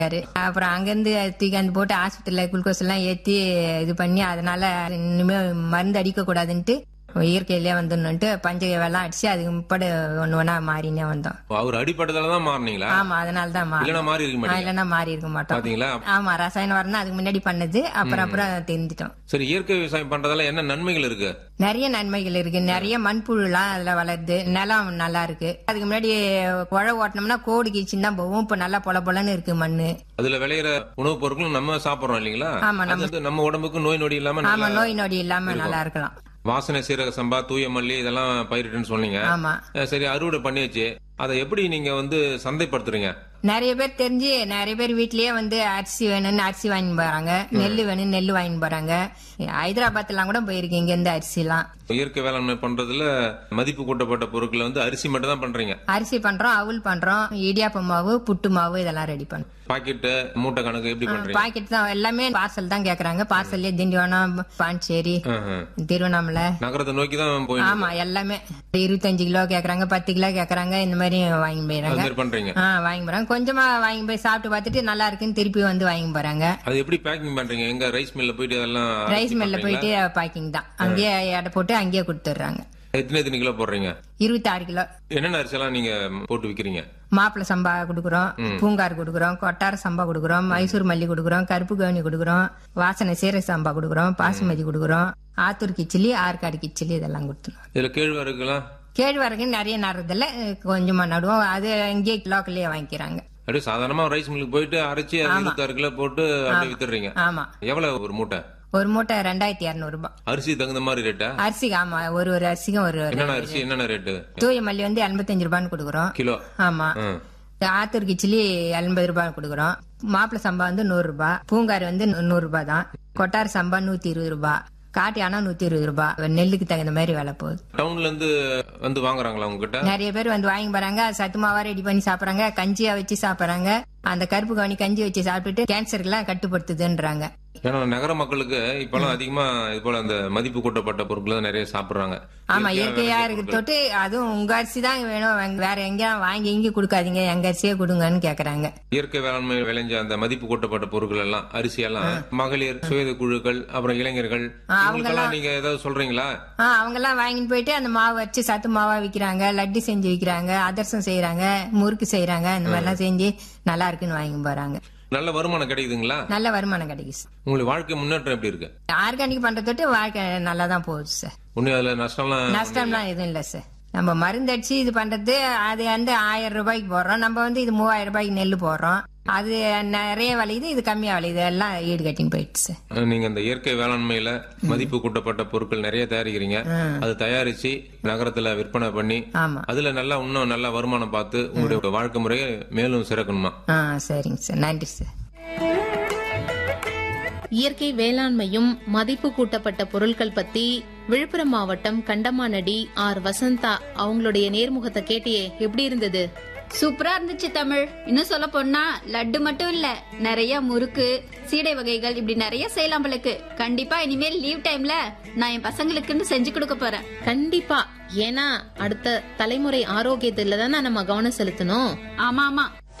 அப்புறம் அங்கிருந்து தூக்கி அந்த போட்டு ஆஸ்பத்திரியில குளுக்கோஸ் எல்லாம் ஏத்தி இது பண்ணி அதனால இனிமே மருந்து அடிக்க கூடாதுன்ட்டு இயற்கையிலே வந்துடணுன்ட்டு பஞ்சகவ்யெல்லாம் அடிச்சு அதுக்கு முப்பாடு ஒண்ணு ஒண்ணா மாறினே வந்தோம் அவர் அடிப்பட்டதால தான் மாறினீங்களா ஆமா அதனால தான் மாறி இல்லைன்னா மாறி இருக்க மாட்டீங்க இல்லைன்னா மாறி இருக்க மாட்டோம் பாத்தீங்களா ஆமா ரசாயன உரம் தான் அதுக்கு முன்னாடி பண்ணது அப்புறம் அப்புறம் தெரிஞ்சிட்டோம் சரி இயற்கை விவசாயம் பண்றதால என்ன நன்மைகள் இருக்கு நிறைய நன்மைகள் இருக்கு நிறைய மண்புழுலாம் அதுல வளருது நிலம் நல்லா இருக்கு அதுக்கு முன்னாடி உழவு ஓட்டினோம்னா கோடு கீச்சுன்னு தான் போகும் இப்ப நல்லா பொல பொலன்னு இருக்கு மண்ணு அதுல விளையிற உணவுப் பொருட்களும் நம்ம சாப்பிடுறோம் இல்லீங்களா ஆமா, அது வந்து நம்ம உடம்புக்கு நோய் நொடி இல்லாம ஆமா நல்லா நோய் நொடி இல்லாம நல்லா இருக்கலாம் வாசனை சீரக சம்பா தூய மல்லி இதெல்லாம் பயிரிட்டுன்னு சொன்னீங்க ஆமா அஹ் சரி அறுவடை பண்ணியாச்சு அதை எப்படி நீங்க வந்து சந்தைப்படுத்துறீங்க நிறைய பேர் தெரிஞ்சு நிறைய பேர் வீட்லயே வந்து அரிசி வேணும்னு அரிசி வாங்கி போறாங்க நெல் வேணும்னு நெல் வாங்கி போறாங்க ஹைதராபாத் எல்லாம் கூட போயிருக்கு இங்க இருந்து அரிசி எல்லாம் இயற்கை வேளாண்மை பண்றதுல மதிப்பு கூட்டப்பட்ட பொருட்களை வந்து அரிசி மட்டும் தான் பண்றீங்க அரிசி பண்றோம் அவுல் பண்றோம் இடியாப்ப மாவு புட்டு மாவு இதெல்லாம் ரெடி பண்றோம் பாக்கெட்டு மூட்டை கணக்கு எப்படி பண்றீங்க பாக்கெட் தான் எல்லாமே பார்சல் தான் கேக்குறாங்க பார்சல்லே திண்டிவனம் பாண்டிச்சேரி அஹ் அஹ். திருவண்ணாமலை நகரத்தை நோக்கி தான் போய் ஆமா எல்லாமே இருபத்தஞ்சு கிலோ கேக்குறாங்க பத்து கிலோ கேக்குறாங்க இந்த மாதிரி வாங்கி அது போயிடுறாங்க மாதிரி பண்றீங்க ஆ வாங்கி போறாங்க கொஞ்சமா வாங்கி போய் சாப்பிட்டு பார்த்துட்டு நல்லா இருக்குன்னு திருப்பி வந்து வாங்கி போறாங்க அது எப்படி பேக்கிங் பண்றீங்க எங்க ரைஸ் மில்ல போயிட்டு அதெல்லாம் ரைஸ் அரைச்சு மில்ல பண்றீங்களா? போயிட்டு பேக்கிங் தான் அங்கேயே எடை போட்டு அங்கேயே கொடுத்துட்றாங்க எத்தனை எத்தனை கிலோ போடுறீங்க இருபத்தாறு கிலோ என்னென்ன அரிசி எல்லாம் நீங்க போட்டு விக்கிறீங்க மாப்பிள சம்பா கொடுக்குறோம் பூங்கார் கொடுக்குறோம் கொட்டார சம்பா கொடுக்குறோம் மைசூர் மல்லி கொடுக்குறோம் கருப்பு கவுனி கொடுக்குறோம் வாசனை சீரக சம்பா கொடுக்குறோம் பாசுமதி கொடுக்குறோம் ஆத்தூர் கிச்சிலி ஆற்காடு கிச்சிலி இதெல்லாம் கொடுத்துருவோம் இதுல கேழ்வரகுலாம் கேழ்வரகு நிறைய நடுறதில்ல கொஞ்சமா நடுவோம் அது இங்கேயே லோக்கல்லே வாங்கிக்கிறாங்க அப்படியே சாதாரணமா ரைஸ் மில்லுக்கு போயிட்டு அரைச்சி அது இருபத்தாறு கிலோ போட்டு அப்படியே வித்துடுறீங்க ஆமா எவ்வளவு ஒரு மூட்டை ஒரு மூட்டை ரெண்டாயிரத்தி இரநூறு ரூபாய் அரிசி தகுந்த மாதிரி ரேட்டா அரிசிக்கு ஆமா ஒரு ஒரு அரிசிக்கும் ஒரு ஒரு என்னென்ன அரிசி என்னென்ன ரேட்டு தூய மல்லி வந்து எண்பத்தஞ்சு ரூபான்னு கொடுக்குறோம் கிலோ ஆமா ம். ஆத்தூர் கிச்சிலி எண்பது ரூபாய் கொடுக்குறோம் மாப்பிள சம்பா வந்து நூறு ரூபாய் பூங்கார் வந்து நூறு ரூபாய் தான் கொட்டார் சம்பா நூத்தி இருபது ரூபாய் காட்டு ஆனா நூத்தி இருபது ரூபாய் நெல்லுக்கு தகுந்த மாதிரி விலை போகுது டவுன்ல இருந்து வந்து வாங்குறாங்களா உங்ககிட்ட நிறைய பேர் வந்து வாங்கி போறாங்க சத்துமாவா ரெடி பண்ணி சாப்பிடுறாங்க கஞ்சியா வச்சு சாப்பிடுறாங்க அந்த கருப்பு கவனி கஞ்சி வச்சு சாப்பிட்டுட்டு கேன்சருக்கு எல்லாம் கட்டுப்படுத்துதுன்றாங்க ஏன்னா நகர மக்களுக்கு இப்பெல்லாம் அதிகமா இது போல அந்த மதிப்பு கூட்டப்பட்ட பொருட்கள் தான் நிறைய சாப்பிடுறாங்க ஆமா இயற்கையா விளைஞ்ச இருக்கு பொருட்கள். தொட்டு அதுவும் உங்க அரிசி தான் வேணும் வேங்க- வேற எங்கேயும் வாங்கி இங்க கொடுக்காதீங்க எங்க அரிசியே கொடுங்கன்னு கேக்குறாங்க இயற்கை வேளாண்மை விளைஞ்ச அந்த மதிப்பு கூட்டப்பட்ட பொருட்கள் எல்லாம் அரிசி எல்லாம் மகளிர் சுயத குழுக்கள் அப்புறம் இளைஞர்கள் இவங்களுக்கெல்லாம் நீங்க ஏதாவது சொல்றீங்களா ஆ அவங்க எல்லாம் வாங்கிட்டு போயிட்டு அந்த மாவு வச்சு சத்து மாவா விக்கிறாங்க லட்டு செஞ்சு விக்கிறாங்க அதிரசம் செய்யறாங்க முறுக்கு செய்யறாங்க இந்த மாதிரி எல்லாம் செஞ்சு நல்லா இருக்குன்னு வாங்கி போறாங்க நல்ல வருமானம் கிடைக்குதுங்களா நல்ல வருமானம் கிடைக்குது சார் உங்களுக்கு வாழ்க்கை முன்னேற்றம் எப்படி இருக்கு ஆர்கானிக் பண்ற தொட்டு வாழ்க்கை நல்லா தான் போகுது சார் ஒன்னும் அதுல நஷ்டம்லாம் நஷ்டம்லாம் எதுவும் இல்ல சார் நம்ம மருந்து அடிச்சு இது பண்றது அது வந்து ஆயிரம் ரூபாய்க்கு போடுறோம் நம்ம வந்து இது மூவாயிரம் ரூபாய்க்கு நெல் போடுறோம் அது நிறைய விளையுது இது கம்மியா விளையுது எல்லாம் ஈடு கட்டின்னு போயிடுச்சு சார் நீங்க இந்த இயற்கை வேளாண்மையில மதிப்பு கூட்டப்பட்ட பொருட்கள் நிறைய தயாரிக்கிறீங்க அது தயாரிச்சு நகரத்துல விற்பனை பண்ணி ஆமா அதுல நல்லா இன்னும் நல்ல வருமானம் பார்த்து உங்களுடைய வாழ்க்கை முறையை மேலும் சிறக்கணுமா ஆ சரிங்க சார் நன்றி சார் இயற்கை வேளாண்மையும் மதிப்பு கூட்டப்பட்ட பொருட்கள் பத்தி விழுப்புரம் மாவட்டம் கண்டமானடி ஆர் வசந்தா அவங்களுடைய நேர்முகத்தை கேட்டியே எப்படி இருந்தது சூப்பரா இருந்துச்சு தமிழ் இன்னும் சொல்ல போனா லட்டு மட்டும் இல்ல நிறைய முறுக்கு சீடை வகைகள் இப்படி நிறைய செய்யலாம் போலக்கு கண்டிப்பா இனிமேல் லீவ் டைம்ல நான் என் பசங்களுக்குன்னு செஞ்சு கொடுக்க போறேன் கண்டிப்பா ஏன்னா அடுத்த தலைமுறை ஆரோக்கியத்துல தானே நம்ம கவனம் செலுத்தணும் ஆமா ஆமா